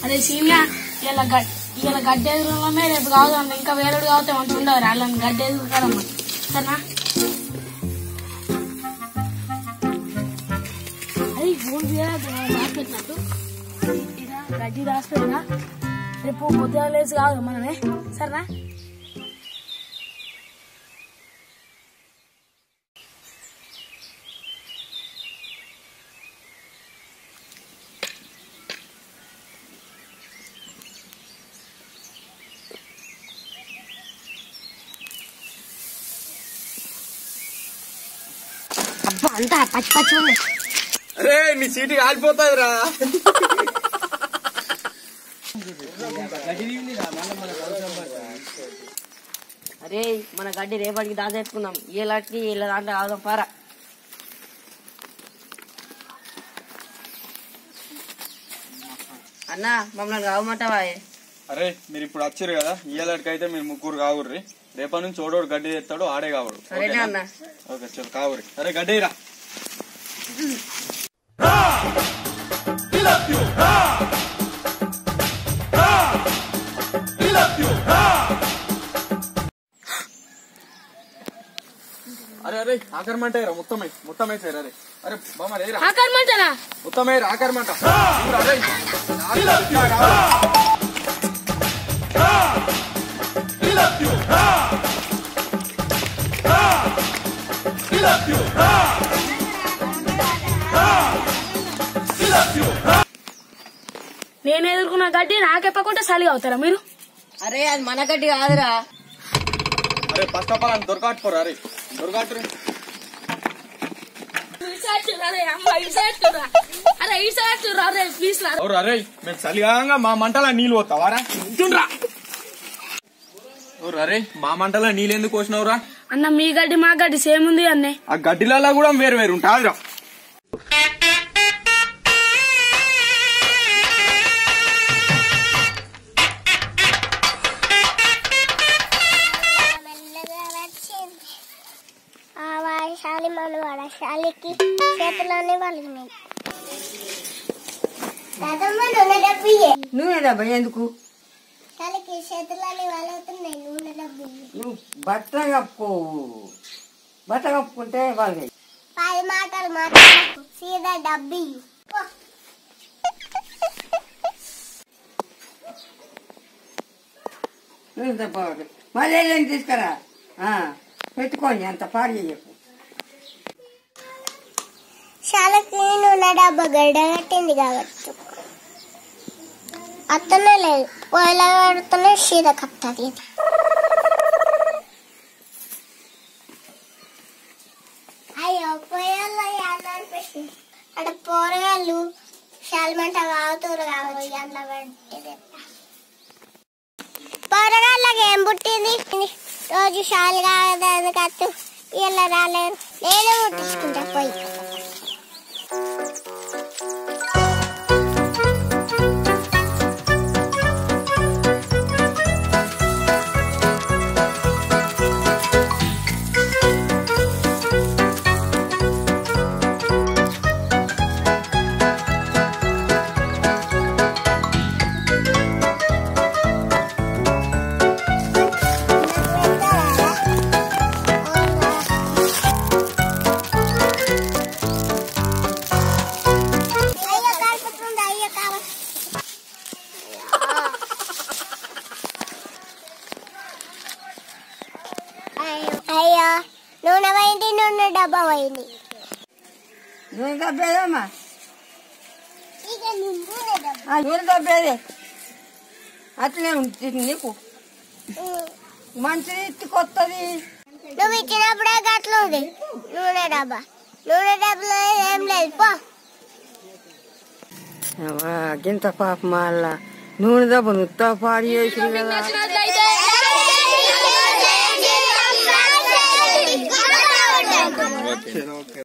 అరే సీనియా ఇలా గడ్ ఇలా గడ్డి ఎదురులోనే రేపు కాదు ఇంకా వేరేడు కావుతే మంచి ఉండవు వాళ్ళని గడ్డి ఎదురు కదమ్మా సరేనా అది ఫోన్ దాచిపెట్టినట్టు ఇలా గడ్డి దాచిపెట్టినా రేపు పొద్దున లేచి కాదు మనమే సరేనా అబ్బా అంతా పచ్చి పచ్చి ఉంది అరే నీ సీటు కాలిపోతుంది రా అరే మన గడ్డి రేపటికి దాచేసుకుందాం ఏ లాట్కి ఇలా దాంట్లో ఆదాం పారా అన్న మమ్మల్ని కావమంటావా అరే మీరు ఇప్పుడు వచ్చారు కదా ఇయ్యాలకైతే మీరు ముగ్గురు కావుర్రి రేపటి నుంచి ఓడోడు గడ్డి తెస్తాడు ఆడే కావడు సరేనా అన్న ఓకే చలో కావురి అరే గడ్డి రా అరే అరే ఆకరమంట రా మొత్తం అయి మొత్తం వేసారు అరే అరే బామ్మ రేరా ఆకర్మంటనా మొత్తం వేయరు ఆకరమంట అరే నేను ఎదుర్కొన్న గడ్డి నాకెప్పకుండా చలి అవుతారా మీరు అరే అది మన గడ్డి కాదురా అరే ఫస్ట్ ఆఫ్ ఆల్ అని దొరకట్టుకోరు అరే దొరకట్టురు అరే ఈసారి అరే ప్లీజ్ రా ఎవరు అరే మేము చలిగాగా మా మంటల నీళ్ళు పోతావారా ఉంటుండ్రా ఎవరు అరే మా మంటల నీళ్ళు ఎందుకు పోసినవురా అన్న మీ గడ్డి మా గడ్డి సేమ్ ఉంది అన్నే ఆ గడ్డిలలో కూడా వేరు వేరు ఉంటాదిరా మెల్లగా వచ్చింది ఆ వాడశాలి మన వాడశాలికి చేతిలోనే వాళ్ళినాయి కదమ్మ నూనె డబ్బు ఇయ్యి. నువ్వేదబ్బా ఎందుకు తలకి చేతిలోనే వాళ్ళవుతున్నాయి నూనె డబ్బు ఇయ్యి. నువ్వు బట్ట కప్పుకోవు బట్ట కప్పుకుంటే వాళ్ళకి పది మాటలు మాట్లాడకు సీదా డబ్బు ఇయ్యి. పో. నువ్వు తప్ప మళ్ళీ వెళ్ళి తీసుకురా ఆ, పెట్టుకోండి అంత పాడు చేయకు శాలకి నూనె డబ్బా గడ్డ కట్టింది కాబట్టి అత్తనే లేదు పొయ్యిలో పెడుతూనే సీదా కట్టది అయ్యో పొయ్యిలో అనిపిస్తుంది అక్కడ పోరగాళ్ళు శాలమంట కావుతారు కావచ్చు ఎండ పెట్టి పోరగాళ్ళకి ఏం పుట్టింది రోజు షాలు కాదు కట్టు ఇలా రాలేదు నేనే ముట్టించుకుంటా పోయి అయ్యో కలుపుతుంది అయ్యో కావాలి అయ్యో నూనె పోయింది నూనె డబ్బా పోయింది నువ్వు తప్పేదమ్మా ఇక నూనె డబ్బా నువ్వు తప్పేదే అట్లే ఉంటుంది నీకు మంచిది ఇట్టుకొస్తుంది నువ్వు ఇచ్చినప్పుడే గట్ల ఉంది నూనె డబ్బా నూనె డబ్బాలో ఏం లేదు పో గింత పాప మళ్ళా నూనె దెబ్బ నువ్వు పాడు చేసి కదా